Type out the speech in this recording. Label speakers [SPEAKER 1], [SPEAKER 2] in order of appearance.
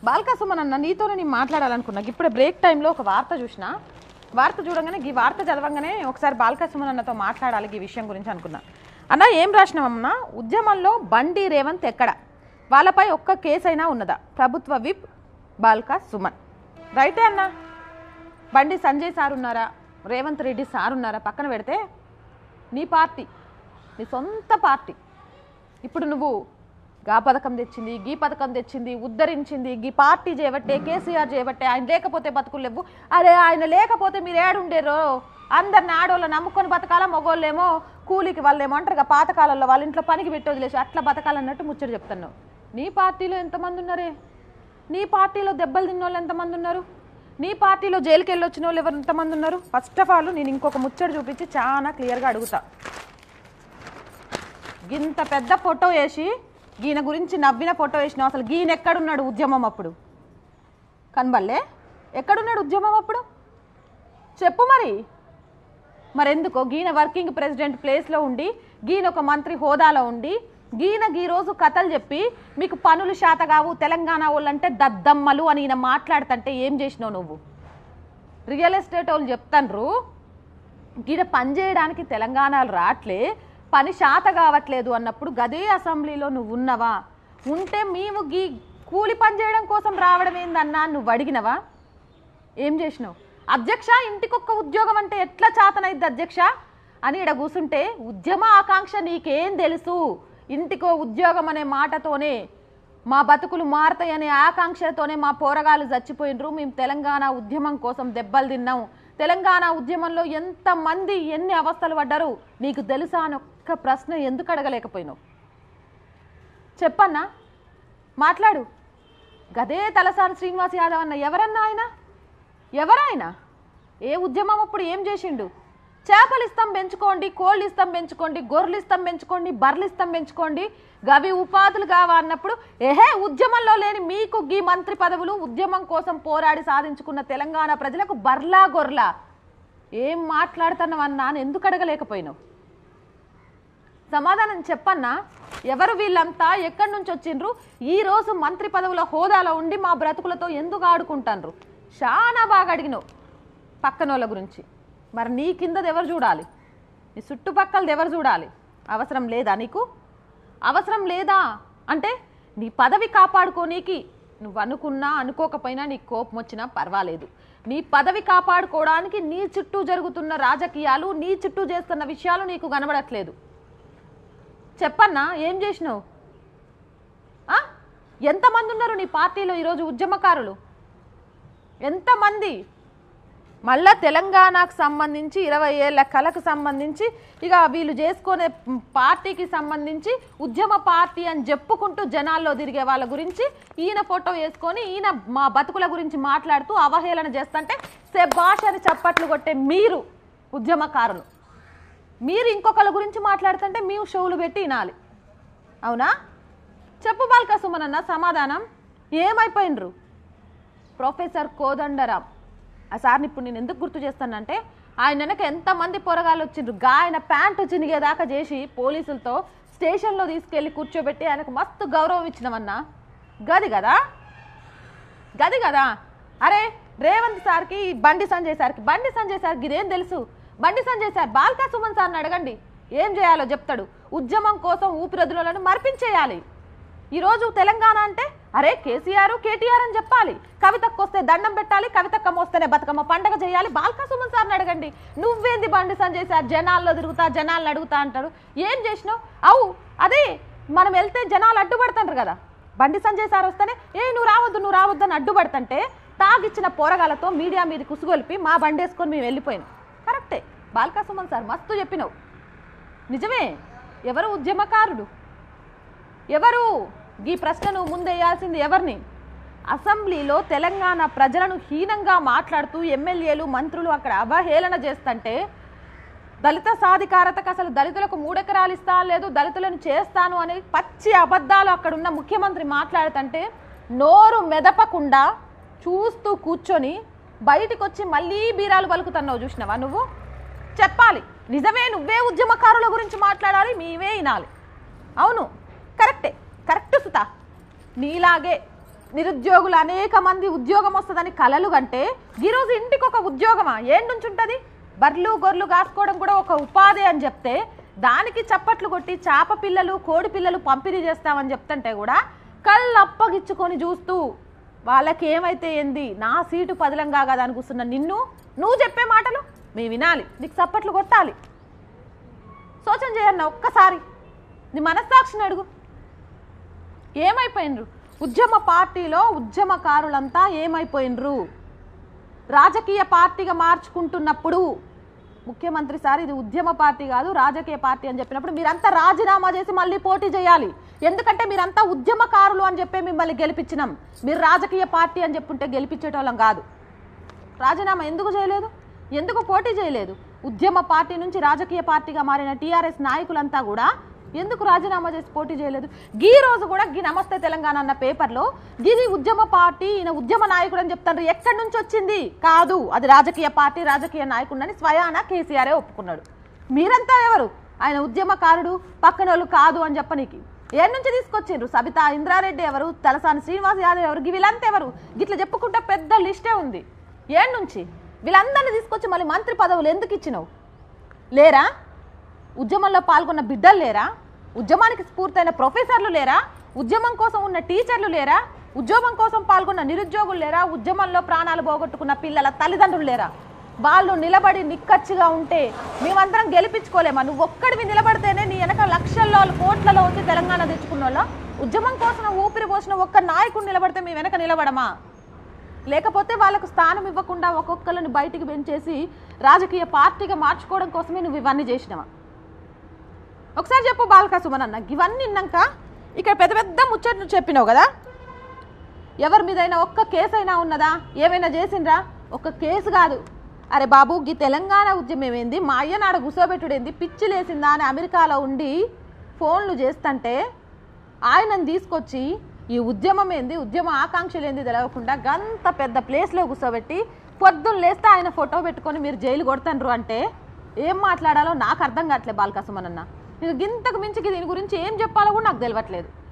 [SPEAKER 1] బాల్కా సుమన్ అన్న నీతోనే నేను మాట్లాడాలనుకున్నా ఇప్పుడే బ్రేక్ టైంలో ఒక వార్త చూసిన వార్త చూడగానే ఈ వార్త చదవంగానే ఒకసారి బాల్కా సుమన్ అన్నతో మాట్లాడాలి ఈ విషయం గురించి అనుకున్నా అన్న ఏం రాసినామన్నా ఉద్యమంలో బండి రేవంత్ ఎక్కడ వాళ్ళపై ఒక్క కేసు అయినా ఉన్నదా ప్రభుత్వ విప్ బాల్కా సుమన్ రైటే అన్న బండి సంజయ్ సార్ ఉన్నారా రేవంత్ రెడ్డి సార్ ఉన్నారా పక్కన పెడితే నీ పార్టీ నీ సొంత పార్టీ ఇప్పుడు నువ్వు గా పథకం తెచ్చింది గీ పథకం తెచ్చింది ఉద్ధరించింది గీ పార్టీ చేయబట్టే కేసీఆర్ చేయబట్టే ఆయన లేకపోతే బతుకులు లేవు అరే ఆయన లేకపోతే మీరు ఏడుండేరో అందరిని ఆడోళ్ళు నమ్ముకొని బతకాల మగోళ్ళేమో కూలికి వాళ్ళేమో అంటారు కదా పాతకాలంలో వాళ్ళ ఇంట్లో పనికి పెట్టి వదిలేసి అట్లా బతకాలన్నట్టు ముచ్చట చెప్తాను నీ పార్టీలో ఎంతమంది ఉన్నారే నీ పార్టీలో దెబ్బలు తిన్న వాళ్ళు ఎంతమంది ఉన్నారు నీ పార్టీలో జైలుకి వెళ్ళి వచ్చిన వాళ్ళు ఎవరు ఎంతమంది ఉన్నారు ఫస్ట్ ఆఫ్ ఆల్ నేను ఇంకొక ముచ్చట చూపించి చాలా క్లియర్గా అడుగుతా గింత పెద్ద ఫోటో వేసి గీన గురించి నవ్విన ఫోటో వేసినావు అసలు గీన ఎక్కడున్నాడు ఉద్యమం అప్పుడు కనబల్లే ఎక్కడున్నాడు ఉద్యమం అప్పుడు చెప్పు మరి మరెందుకో గీన వర్కింగ్ ప్రెసిడెంట్ ప్లేస్లో ఉండి గీన ఒక మంత్రి హోదాలో ఉండి గీన గీ రోజు కథలు చెప్పి మీకు పనులు శాత కావు తెలంగాణ వాళ్ళంటే దద్దమ్మలు అని ఈయన మాట్లాడుతుంటే ఏం చేసినావు నువ్వు రియల్ ఎస్టేట్ వాళ్ళు చెప్తాన్రు గీడ పని చేయడానికి తెలంగాణలో రావట్లే పని శాత కావట్లేదు అన్నప్పుడు గదే అసెంబ్లీలో నువ్వు ఉన్నవా ఉంటే మేము గీ కూలి పని చేయడం కోసం రావడం ఏందన్నా నువ్వు అడిగినవా ఏం చేసినావు అధ్యక్ష ఇంటికొక్క ఉద్యోగం అంటే ఎట్లా చాతనైద్ది అధ్యక్ష అని ఇడ కూసుంటే ఉద్యమ ఆకాంక్ష నీకేం తెలుసు ఇంటికో ఉద్యోగం అనే మాటతోనే మా బతుకులు మారతాయనే ఆకాంక్షతోనే మా పోరగాలు చచ్చిపోయినరు మేము తెలంగాణ ఉద్యమం కోసం దెబ్బలు తిన్నాం తెలంగాణ ఉద్యమంలో ఎంతమంది ఎన్ని అవస్థలు పడ్డారు నీకు తెలుసా అని ఒక్క ప్రశ్న ఎందుకు అడగలేకపోయినావు చెప్పన్నా మాట్లాడు గదే తలసాని శ్రీనివాస్ యాదవ్ అన్న ఎవరన్నా ఆయన ఎవరాయన ఏ ఉద్యమం అప్పుడు ఏం చేసిండు చేపలు ఇస్తాం పెంచుకోండి కోళ్ళు ఇస్తాం పెంచుకోండి గొర్రెలు ఇస్తాం పెంచుకోండి బర్రెలు ఇస్తాం పెంచుకోండి గవి ఉపాధులు కావా అన్నప్పుడు ఏహే ఉద్యమంలో లేని మీకు గీ మంత్రి పదవులు ఉద్యమం కోసం పోరాడి సాధించుకున్న తెలంగాణ ప్రజలకు బర్లా గొర్రెలా ఏం మాట్లాడుతున్నావన్నా అని ఎందుకు అడగలేకపోయినావు సమాధానం చెప్పన్నా ఎవరు వీళ్ళంతా ఎక్కడి నుంచి వచ్చిండ్రు ఈ రోజు మంత్రి పదవుల హోదాలో ఉండి మా బ్రతుకులతో ఎందుకు ఆడుకుంటాన్రు చాలా బాగా అడిగినావు పక్కనోళ్ళ గురించి మరి నీ కిందది ఎవరు చూడాలి నీ చుట్టుపక్కలది ఎవరు చూడాలి అవసరం లేదా నీకు అవసరం లేదా అంటే నీ పదవి కాపాడుకోనీకి నువ్వు అనుకున్నా అనుకోకపోయినా నీకు కోపం వచ్చినా పర్వాలేదు నీ పదవి కాపాడుకోవడానికి నీ చుట్టూ జరుగుతున్న రాజకీయాలు నీ చుట్టూ చేస్తున్న విషయాలు నీకు కనబడట్లేదు చెప్పన్నా ఏం చేసినావు ఆ? ఎంతమంది ఉన్నారు నీ పార్టీలో ఈరోజు ఉద్యమకారులు ఎంతమంది మళ్ళా తెలంగాణకు సంబంధించి ఇరవై ఏళ్ళ కళకు సంబంధించి ఇక వీళ్ళు చేసుకునే పార్టీకి సంబంధించి ఉద్యమ పార్టీ అని చెప్పుకుంటూ జనాల్లో తిరిగే వాళ్ళ గురించి ఈయన ఫోటో వేసుకొని ఈయన మా బతుకుల గురించి మాట్లాడుతూ అవహేళన చేస్తుంటే సెబాష్ అని చప్పట్లు కొట్టే మీరు ఉద్యమకారులు మీరు ఇంకొకళ్ళ గురించి మాట్లాడుతుంటే మేము షోలు పెట్టి వినాలి అవునా చెప్పు బాల్క సుమనన్న సమాధానం ఏమైపోయినరు ప్రొఫెసర్ కోదండరాం ఆ సార్ని ఇప్పుడు నేను ఎందుకు గుర్తు చేస్తానంటే ఆయన వెనక ఎంతమంది పొరగాలు వచ్చిండ్రు గా ఆయన ప్యాంటు చినిగేదాకా చేసి పోలీసులతో స్టేషన్లో తీసుకెళ్లి కూర్చోబెట్టి ఆయనకు మస్తు గౌరవం ఇచ్చినవన్నా గది కదా గది కదా అరే రేవంత్ సార్కి బండి సంజయ్ సార్కి బండి సంజయ్ సార్కి ఇదేం తెలుసు బండి సంజయ్ సార్ బాల్కా సుమన్ సార్ని అడగండి ఏం చేయాలో చెప్తాడు ఉద్యమం కోసం ఊపిరదులను మర్పించేయాలి ఈరోజు తెలంగాణ అంటే అరే కేసీఆర్ కేటీఆర్ అని చెప్పాలి కవితకు వస్తే దండం పెట్టాలి కవితక్క మోస్తేనే బతుకమ్మ పండగ చేయాలి బాల్కా సుమన్ సార్ని అడగండి నువ్వేంది బండి సంజయ్ సార్ జనాల్లో తిరుగుతా జనాలను అడుగుతా అంటాడు ఏం చేసినావు అవు అదే మనం వెళ్తే జనాలు అడ్డుపడుతుంటారు కదా బండి సంజయ్ సార్ వస్తేనే ఏ నువ్వు రావద్దు నువ్వు రావద్దు అని అడ్డుపడుతుంటే తాగిచ్చిన పోరగాలతో మీడియా మీద కుసుగొలిపి మా బండి వేసుకొని మేము వెళ్ళిపోయినాం కరెక్టే బాల్కా సుమన్ సార్ మస్తు చెప్పినావు నిజమే ఎవరు ఉద్యమకారుడు ఎవరు ఈ ప్రశ్నను ముందేయాల్సింది ఎవరిని అసెంబ్లీలో తెలంగాణ ప్రజలను హీనంగా మాట్లాడుతూ ఎమ్మెల్యేలు మంత్రులు అక్కడ అవహేళన చేస్తుంటే దళిత సాధికారతకు అసలు దళితులకు మూడెకరాలు ఇస్తా లేదు దళితులను చేస్తాను అనే పచ్చి అబద్ధాలు అక్కడ ఉన్న ముఖ్యమంత్రి మాట్లాడుతుంటే నోరు మెదపకుండా చూస్తూ కూర్చొని బయటికి వచ్చి మళ్ళీ బీరాలు పలుకుతున్నావు చూసినావా నువ్వు చెప్పాలి నిజమే నువ్వే ఉద్యమకారుల గురించి మాట్లాడాలి మీవే వినాలి అవును కరెక్టే కరెక్ట్ సుత నీలాగే నిరుద్యోగులు అనేక మంది ఉద్యోగం వస్తుందని కలలు కంటే ఈరోజు ఇంటికి ఒక ఉద్యోగమా ఏం నుంచి ఉంటుంది బర్లు గొర్రెలు కాసుకోవడం కూడా ఒక ఉపాధి అని చెప్తే దానికి చప్పట్లు కొట్టి చేప పిల్లలు కోడి పిల్లలు పంపిణీ చేస్తామని చెప్తుంటే కూడా కళ్ళు అప్పగిచ్చుకొని చూస్తూ వాళ్ళకి ఏమైతే ఏంది నా సీటు పదిలం కాదని కూర్చున్న నిన్ను నువ్వు చెప్పే మాటలు మేము వినాలి నీకు చప్పట్లు కొట్టాలి సోచన చేయన్న ఒక్కసారి నీ మనస్సాక్షిని అడుగు ఏమైపోయినరు ఉద్యమ పార్టీలో ఉద్యమకారులంతా ఏమైపోయినరు రాజకీయ పార్టీగా మార్చుకుంటున్నప్పుడు ముఖ్యమంత్రి సార్ ఇది ఉద్యమ పార్టీ కాదు రాజకీయ పార్టీ అని చెప్పినప్పుడు మీరంతా రాజీనామా చేసి మళ్ళీ పోటీ చేయాలి ఎందుకంటే మీరంతా ఉద్యమకారులు అని చెప్పి మిమ్మల్ని గెలిపించినాం మీరు రాజకీయ పార్టీ అని చెప్పుంటే గెలిపించేటోళ్ళం కాదు రాజీనామా ఎందుకు చేయలేదు ఎందుకు పోటీ చేయలేదు ఉద్యమ పార్టీ నుంచి రాజకీయ పార్టీగా మారిన టీఆర్ఎస్ నాయకులంతా కూడా ఎందుకు రాజీనామా చేసి పోటీ చేయలేదు గీ రోజు కూడా గీ నమస్తే తెలంగాణ అన్న పేపర్లో గిది ఉద్యమ పార్టీ ఈయన ఉద్యమ నాయకుడు అని చెప్తారు ఎక్కడి నుంచి వచ్చింది కాదు అది రాజకీయ పార్టీ రాజకీయ నాయకుడని స్వయాన కేసీఆరే ఒప్పుకున్నాడు మీరంతా ఎవరు ఆయన ఉద్యమకారుడు పక్కన వాళ్ళు కాదు అని చెప్పనీకి ఏ నుంచి తీసుకొచ్చిండ్రు సబితా ఇంద్రారెడ్డి ఎవరు తలసాని శ్రీనివాస్ యాదవ్ ఎవరు వీళ్ళంతా ఎవరు గిట్ల చెప్పుకుంటే పెద్ద లిస్టే ఉంది ఏం నుంచి వీళ్ళందరినీ తీసుకొచ్చి మళ్ళీ మంత్రి పదవులు ఎందుకు ఇచ్చినావు లేరా ఉద్యమంలో పాల్గొన్న బిడ్డలు లేరా ఉద్యమానికి స్ఫూర్తయిన ప్రొఫెసర్లు లేరా ఉద్యమం కోసం ఉన్న టీచర్లు లేరా ఉద్యమం కోసం పాల్గొన్న నిరుద్యోగులు లేరా ఉద్యమంలో ప్రాణాలు పోగొట్టుకున్న పిల్లల తల్లిదండ్రులు లేరా వాళ్ళు నిలబడి నిక్కచ్చిగా ఉంటే మేమందరం గెలిపించుకోలేమా నువ్వు ఒక్కడివి నిలబడితేనే నీ వెనక లక్షల్లో కోట్లలో వచ్చి తెలంగాణ తెచ్చుకున్న వాళ్ళ ఉద్యమం కోసం ఊపిరి పోసిన ఒక్క నాయకుడు నిలబడితే మీ వెనక నిలబడమా లేకపోతే వాళ్ళకు స్థానం ఇవ్వకుండా ఒక్కొక్కరిని బయటికి పెంచేసి రాజకీయ పార్టీగా మార్చుకోవడం కోసమే నువ్వు ఇవన్నీ చేసినవా ఒకసారి చెప్పు బాలకా సుమన్ అన్న ఇవన్నీ విన్నాక ఇక్కడ పెద్ద పెద్ద ముచ్చట్లు చెప్పినావు కదా ఎవరి మీదైనా ఒక్క కేసు అయినా ఉన్నదా ఏమైనా చేసిండ్రా ఒక్క కేసు కాదు అరే బాబు గీ తెలంగాణ ఉద్యమం ఏంది మా అయ్యనాడ గుసోబెట్టుడేంది పిచ్చి లేసిందా అని అమెరికాలో ఉండి ఫోన్లు చేస్తుంటే ఆయనను తీసుకొచ్చి ఈ ఉద్యమం ఏంది ఉద్యమ ఆకాంక్షలు ఏంది తెలవకుండా గంత పెద్ద ప్లేస్లో కూర్చోబెట్టి పొద్దున్న లేస్తే ఆయన ఫోటో పెట్టుకొని మీరు జైలు కొడతాండ్రు అంటే ఏం మాట్లాడాలో నాకు అర్థం కావట్లేదు బాలకసుమనన్న ఇక గింతకు మించి దీని గురించి ఏం చెప్పాలో కూడా నాకు తెలియట్లేదు